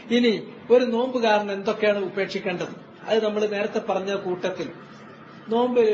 ഇനി ഒരു നോമ്പുകാരൻ എന്തൊക്കെയാണ് ഉപേക്ഷിക്കേണ്ടത് അത് നമ്മൾ നേരത്തെ പറഞ്ഞ കൂട്ടത്തിൽ നോമ്പ്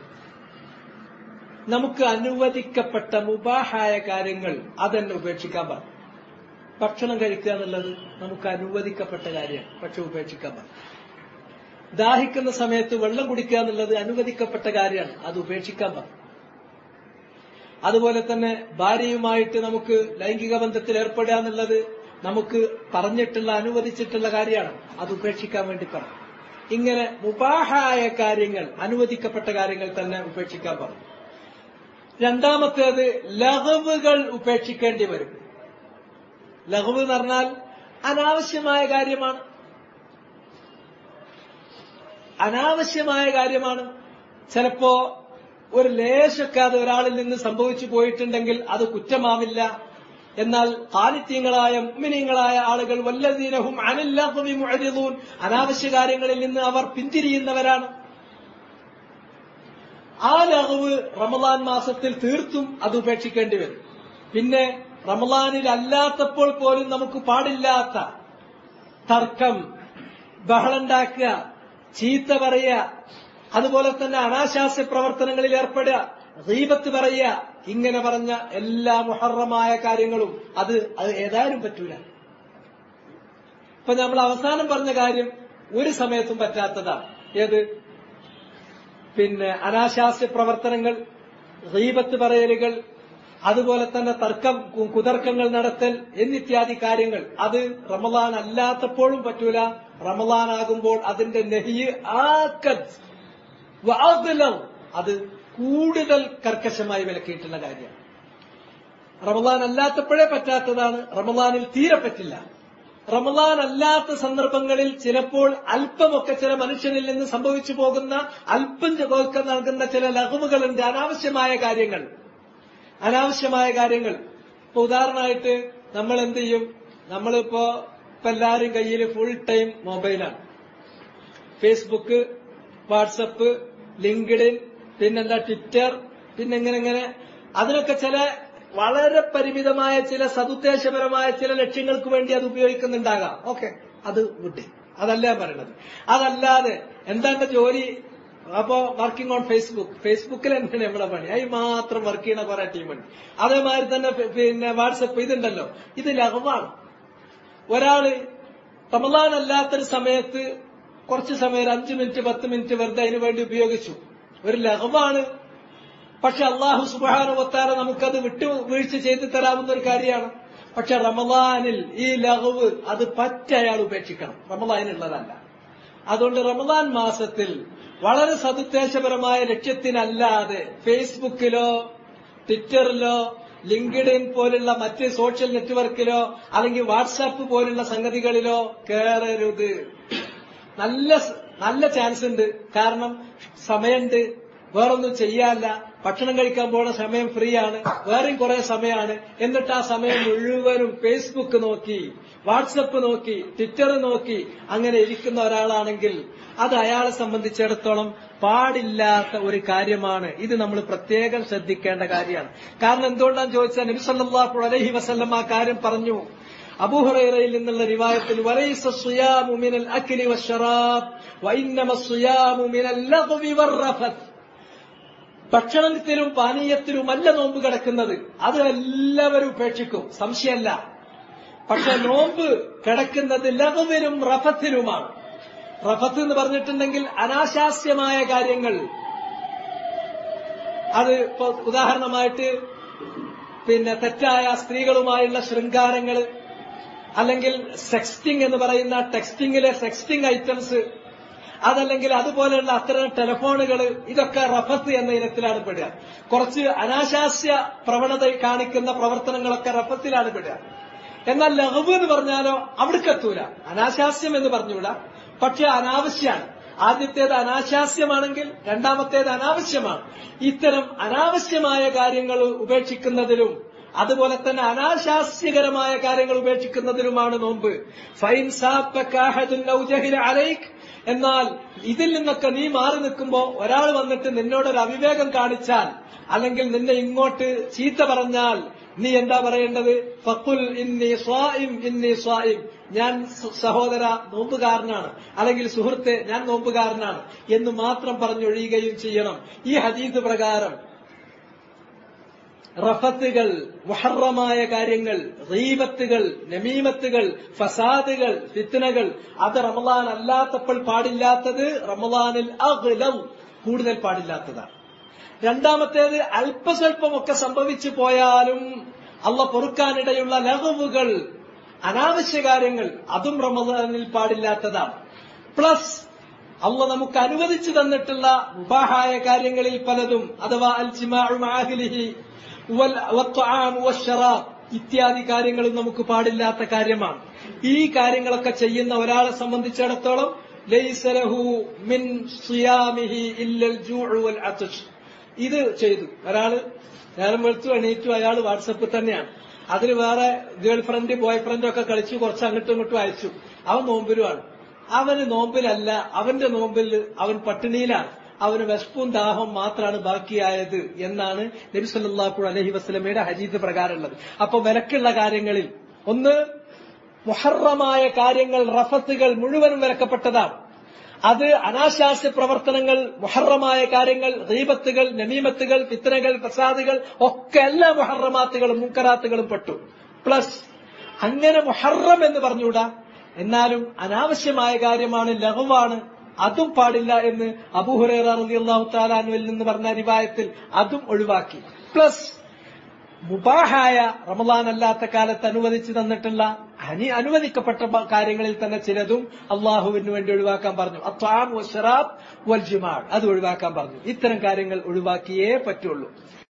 നമുക്ക് അനുവദിക്കപ്പെട്ട മുബാഹായ കാര്യങ്ങൾ അതെന്നെ ഉപേക്ഷിക്കാൻ പറഞ്ഞു ഭക്ഷണം കഴിക്കുക എന്നുള്ളത് നമുക്ക് അനുവദിക്കപ്പെട്ട കാര്യമാണ് പക്ഷെ ഉപേക്ഷിക്കാൻ പറഞ്ഞു ദാഹിക്കുന്ന സമയത്ത് വെള്ളം കുടിക്കുക എന്നുള്ളത് അനുവദിക്കപ്പെട്ട കാര്യമാണ് അത് ഉപേക്ഷിക്കാൻ പറഞ്ഞു അതുപോലെ തന്നെ ഭാര്യയുമായിട്ട് നമുക്ക് ലൈംഗിക ബന്ധത്തിൽ ഏർപ്പെടുക എന്നുള്ളത് നമുക്ക് പറഞ്ഞിട്ടുള്ള അനുവദിച്ചിട്ടുള്ള കാര്യമാണ് അത് ഉപേക്ഷിക്കാൻ വേണ്ടി പറഞ്ഞു ഇങ്ങനെ മുബാഹായ കാര്യങ്ങൾ അനുവദിക്കപ്പെട്ട കാര്യങ്ങൾ തന്നെ ഉപേക്ഷിക്കാൻ പറഞ്ഞു രണ്ടാമത്തേത് ലഹവുകൾ ഉപേക്ഷിക്കേണ്ടി വരും ലഹവ് എന്ന് പറഞ്ഞാൽ അനാവശ്യമായ കാര്യമാണ് അനാവശ്യമായ കാര്യമാണ് ചിലപ്പോ ഒരു ലേശൊക്കെ അത് ഒരാളിൽ നിന്ന് സംഭവിച്ചു പോയിട്ടുണ്ടെങ്കിൽ അത് കുറ്റമാവില്ല എന്നാൽ കാലിത്യങ്ങളായ മുമ്മിനീങ്ങളായ ആളുകൾ വല്ലതീനഹും അനില്ലാഹുമി മുഅരിദൂൻ അനാവശ്യ കാര്യങ്ങളിൽ നിന്ന് അവർ പിന്തിരിയുന്നവരാണ് ആ ലഹവ് റമദാൻ മാസത്തിൽ തീർത്തും അത് ഉപേക്ഷിക്കേണ്ടി വരും പിന്നെ റമദാനിൽ അല്ലാത്തപ്പോൾ പോലും നമുക്ക് പാടില്ലാത്ത തർക്കം ബഹളുണ്ടാക്കുക ചീത്ത പറയുക അതുപോലെ തന്നെ അനാശാസ്യ പ്രവർത്തനങ്ങളിൽ ഏർപ്പെടുക റീബത്ത് പറയുക ഇങ്ങനെ പറഞ്ഞ എല്ലാ മുഹറമായ കാര്യങ്ങളും അത് അത് ഏതായാലും പറ്റൂല ഇപ്പൊ നമ്മൾ അവസാനം പറഞ്ഞ കാര്യം ഒരു സമയത്തും പറ്റാത്തതാണ് ഏത് പിന്നെ അനാശാസ്യ പ്രവർത്തനങ്ങൾ റീബത്ത് പറയലുകൾ അതുപോലെ തന്നെ തർക്കം കു- കുതർക്കങ്ങൾ നടത്തൽ എന്നിത്യാദി കാര്യങ്ങൾ അത് റമദാൻ അല്ലാത്തപ്പോഴും പറ്റൂല റമദാൻ ആകുമ്പോൾ അതിന്റെ നെഹിയ് ആക്കത് വഅദ്ലം അത് കൂടുതൽ കർക്കശമായി വിലക്കിയിട്ടുള്ള കാര്യമാണ് റമദാൻ അല്ലാത്തപ്പോഴേ പറ്റാത്തതാണ് റമദാനിൽ തീരെ പറ്റില്ല റമദാൻ അല്ലാത്ത സന്ദർഭങ്ങളിൽ ചിലപ്പോൾ അല്പമൊക്കെ ചില മനുഷ്യനിൽ നിന്ന് സംഭവിച്ചു പോകുന്ന അല്പം ഒക്കെ നൽകുന്ന ചില ലഘുവുകളുണ്ട് അനാവശ്യമായ കാര്യങ്ങൾ അനാവശ്യമായ കാര്യങ്ങൾ ഇപ്പൊ ഉദാഹരണമായിട്ട് നമ്മൾ എന്ത് ചെയ്യും നമ്മളിപ്പോ ഇപ്പൊ എല്ലാവരും കയ്യിൽ ഫുൾ ടൈം മൊബൈലാണ് ഫേസ്ബുക്ക് വാട്സപ്പ് ലിങ്ക്ഡിൻ പിന്നെന്താ ട്വിറ്റർ പിന്നെ ഇങ്ങനെ ഇങ്ങനെ അതിനൊക്കെ ചില വളരെ പരിമിതമായ ചില സതുദ്ദേശപരമായ ചില ലക്ഷ്യങ്ങൾക്ക് വേണ്ടി അത് ഉപയോഗിക്കുന്നുണ്ടാകാം ഓക്കെ അത് വിട്ട് അതല്ല ഞാൻ പറയണത് അതല്ലാതെ എന്താ എന്റെ ജോലി അപ്പോ വർക്കിംഗ് ഓൺ ഫേസ്ബുക്ക് ഫേസ്ബുക്കിൽ എന്താണ് നമ്മളെ പണി അതിൽ മാത്രം വർക്ക് ചെയ്യുന്ന കുറെ ടീമുണ്ട് അതേമാതിരി തന്നെ പി- പിന്നെ വാട്സപ്പ് ഇതുണ്ടല്ലോ ഇത് ലഘവാണ് ഒരാള് റമദാൻ അല്ലാത്തൊരു സമയത്ത് കുറച്ച് സമയം ഒരു അഞ്ചു മിനിറ്റ് പത്ത് മിനിറ്റ് വെറുതെ അതിനു വേണ്ടി ഉപയോഗിച്ചു ഒരു ലഘവാണ് പക്ഷെ അള്ളാഹു സുബാനുവത്താല നമുക്കത് വിട്ടു വീഴ്ച ചെയ്തു തരാവുന്ന ഒരു കാര്യമാണ് പക്ഷെ റമദാനിൽ ഈ ലഘവ് അത് പറ്റ അയാൾ ഉപേക്ഷിക്കണം റമദാനിനുള്ളതല്ല അതുകൊണ്ട് റമദാൻ മാസത്തിൽ വളരെ സതുദ്ദേശപരമായ ലക്ഷ്യത്തിനല്ലാതെ ഫേസ്ബുക്കിലോ ട്വിറ്ററിലോ ലിങ്ക്ഡിൻ പോലുള്ള മറ്റ് സോഷ്യൽ നെറ്റ്വർക്കിലോ അല്ലെങ്കിൽ വാട്സാപ്പ് പോലുള്ള സംഗതികളിലോ കയറരുത് നല്ല സ്- നല്ല ചാൻസ് ഉണ്ട് കാരണം സമയമുണ്ട് വേറൊന്നും ചെയ്യാല്ല ഭക്ഷണം കഴിക്കാൻ പോണ സമയം ഫ്രീ ആണ് വേറെയും കുറെ സമയമാണ് എന്നിട്ട് ആ സമയം മുഴുവനും ഫേസ്ബുക്ക് നോക്കി വാട്സപ്പ് നോക്കി ട്വിറ്റർ നോക്കി അങ്ങനെ ഇരിക്കുന്ന ഒരാളാണെങ്കിൽ അത് അയാളെ സംബന്ധിച്ചിടത്തോളം പാടില്ലാത്ത ഒരു കാര്യമാണ് ഇത് നമ്മൾ പ്രത്യേകം ശ്രദ്ധിക്കേണ്ട കാര്യമാണ് കാരണം എന്തുകൊണ്ടാണ് ചോദിച്ചാൽ നബി സല്ലല്ലാഹു അലൈഹി വസല്ലം ആ കാര്യം പറഞ്ഞു അബൂഹുറൈറയിൽ നിന്നുള്ള റിവായത്തിൽ വലൈസ സുയാമു മിനൽ അക്ലി വശറാബ് വഇന്നമ സുയാമു മിനൽ ലഗ്വി വറഫത്ത് ഭക്ഷണത്തിലും പാനീയത്തിലുമല്ല നോമ്പ് കിടക്കുന്നത് അത് എല്ലാവരും ഉപേക്ഷിക്കും സംശയമല്ല പക്ഷെ നോമ്പ് കിടക്കുന്നത് ലഘുവിലും റഫത്തിലുമാണ് റഫത്ത് എന്ന് പറഞ്ഞിട്ടുണ്ടെങ്കിൽ അനാശാസ്യമായ കാര്യങ്ങൾ അത് ഇപ്പൊ ഉദാഹരണമായിട്ട് പിന്നെ തെറ്റായ സ്ത്രീകളുമായുള്ള ശൃംഗാരങ്ങൾ അല്ലെങ്കിൽ സെക്സ്റ്റിംഗ് എന്ന് പറയുന്ന ടെക്സ്റ്റിംഗിലെ സെക്സ്റ്റിംഗ് ഐറ്റംസ് അതല്ലെങ്കിൽ അതുപോലെയുള്ള അത്തരം ടെലിഫോണുകൾ ഇതൊക്കെ റഫത്ത് എന്ന ഇനത്തിലാണ് പെടുക കുറച്ച് അനാശാസ്യ പ്രവണത കാണിക്കുന്ന പ്രവർത്തനങ്ങളൊക്കെ റഫത്തിലാണ് പെടുക എന്നാൽ ലഹവ് എന്ന് പറഞ്ഞാലോ അവിടേക്കെത്തൂല അനാശാസ്യം എന്ന് പറഞ്ഞൂല പക്ഷെ അനാവശ്യമാണ് ആദ്യത്തേത് അനാശാസ്യമാണെങ്കിൽ രണ്ടാമത്തേത് അനാവശ്യമാണ് ഇത്തരം അനാവശ്യമായ കാര്യങ്ങൾ ഉപേക്ഷിക്കുന്നതിലും അതുപോലെ തന്നെ അനാശാസ്യകരമായ കാര്യങ്ങൾ ഉപേക്ഷിക്കുന്നതിലുമാണ് നോമ്പ് ഫൈൻ സാപ്പക്കാഹദുൻ ഔ ജഹില അലൈക് എന്നാൽ ഇതിൽ നിന്നൊക്കെ നീ മാറി നിൽക്കുമ്പോ ഒരാൾ വന്നിട്ട് നിന്നോടൊരു അവിവേകം കാണിച്ചാൽ അല്ലെങ്കിൽ നിന്നെ ഇങ്ങോട്ട് ചീത്ത പറഞ്ഞാൽ നീ എന്താ പറയേണ്ടത് ഫക്കുൽ ഇന്നി സ്വായിം ഇന്നി സ്വായിം ഞാൻ സ- സഹോദര നോമ്പുകാരനാണ് അല്ലെങ്കിൽ സുഹൃത്തെ ഞാൻ നോമ്പുകാരനാണ് എന്ന് മാത്രം പറഞ്ഞൊഴിയുകയും ചെയ്യണം ഈ ഹദീദ് പ്രകാരം റഫത്തുകൾ മുഹറമായ കാര്യങ്ങൾ റീബത്തുകൾ നമീമത്തുകൾ ഫസാദുകൾ ഫിത്നകൾ അത് റമദാൻ അല്ലാത്തപ്പോൾ പാടില്ലാത്തത് റമദാനിൽ അഗ്ലം കൂടുതൽ പാടില്ലാത്തതാണ് രണ്ടാമത്തേത് അല്പസ്വല്പമൊക്കെ സംഭവിച്ചു പോയാലും അള്ള പൊറുക്കാനിടയുള്ള ലഘവുകൾ അനാവശ്യ കാര്യങ്ങൾ അതും റമദാനിൽ പാടില്ലാത്തതാണ് പ്ലസ് അള്ള നമുക്ക് അനുവദിച്ചു തന്നിട്ടുള്ള മുബാഹായ കാര്യങ്ങളിൽ പലതും അഥവാ അൽ ജിമാഉ മഅഹ്ലിഹി വൽ വത്ത്ആമു വശ്ശറാബ് ഇത്യാദി കാര്യങ്ങളും നമുക്ക് പാടില്ലാത്ത കാര്യമാണ് ഈ കാര്യങ്ങളൊക്കെ ചെയ്യുന്ന ഒരാളെ സംബന്ധിച്ചിടത്തോളം ലൈസ ലഹു മിൻ സിയാമിഹി ഇല്ലൽ ജൂഉ വൽ അത്ഷ് ഇത് ചെയ്തു ഒരാള് നേരം വെളുത്തു എണീറ്റു അയാൾ വാട്സപ്പിൽ തന്നെയാണ് അതിൽ വേറെ ഗേൾ ഫ്രണ്ട് ബോയ് ഫ്രണ്ടും ഒക്കെ കളിച്ചു കുറച്ച് അങ്ങോട്ടും ഇങ്ങോട്ടും അയച്ചു അവൻ നോമ്പിലുമാണ് അവന് നോമ്പിലല്ല അവന്റെ നോമ്പിൽ അവൻ പട്ടിണിയിലാണ് അവന് വിശപ്പും ദാഹം മാത്രമാണ് ബാക്കിയായത് എന്നാണ് നബി സല്ലല്ലാഹു അലൈഹി വസല്ലമയുടെ ഹദീസ് പ്രകാരമുള്ളത് അപ്പൊ വിലക്കുള്ള കാര്യങ്ങളിൽ ഒന്ന് മുഹറമായ കാര്യങ്ങൾ റഫത്തുകൾ മുഴുവനും വിലക്കപ്പെട്ടതാണ് അത് അനാശാസ്യ പ്രവർത്തനങ്ങൾ മുഹറമായ കാര്യങ്ങൾ റീബത്തുകൾ നമീമത്തുകൾ ഫിത്തനകൾ ഫസാദുകൾ ഒക്കെ എല്ലാ മുഹറമാത്തുകളും മുക്കറാത്തുകളും പെട്ടു പ്ലസ് അങ്ങനെ മുഹറം എന്ന് പറഞ്ഞുകൂടാ എന്നാലും അനാവശ്യമായ കാര്യമാണ് ലഘുവാണ് അതും പാടില്ല എന്ന് അബൂഹുറേറ റളിയല്ലാഹു താലാനുവിൽ നിന്ന് പറഞ്ഞ റിവായത്തിൽ അതും ഒഴിവാക്കി പ്ലസ് മുബാഹായ റമദാൻ അല്ലാത്ത കാലത്ത് അനുവദിച്ചു തന്നിട്ടുള്ള അനി അനുവദിക്കപ്പെട്ട ബ- കാര്യങ്ങളിൽ തന്നെ ചിലതും അള്ളാഹുവിന് വേണ്ടി ഒഴിവാക്കാൻ പറഞ്ഞു അത്വാം വൽ ജിമാ അത് ഒഴിവാക്കാൻ പറഞ്ഞു ഇത്തരം കാര്യങ്ങൾ ഒഴിവാക്കിയേ പറ്റുള്ളൂ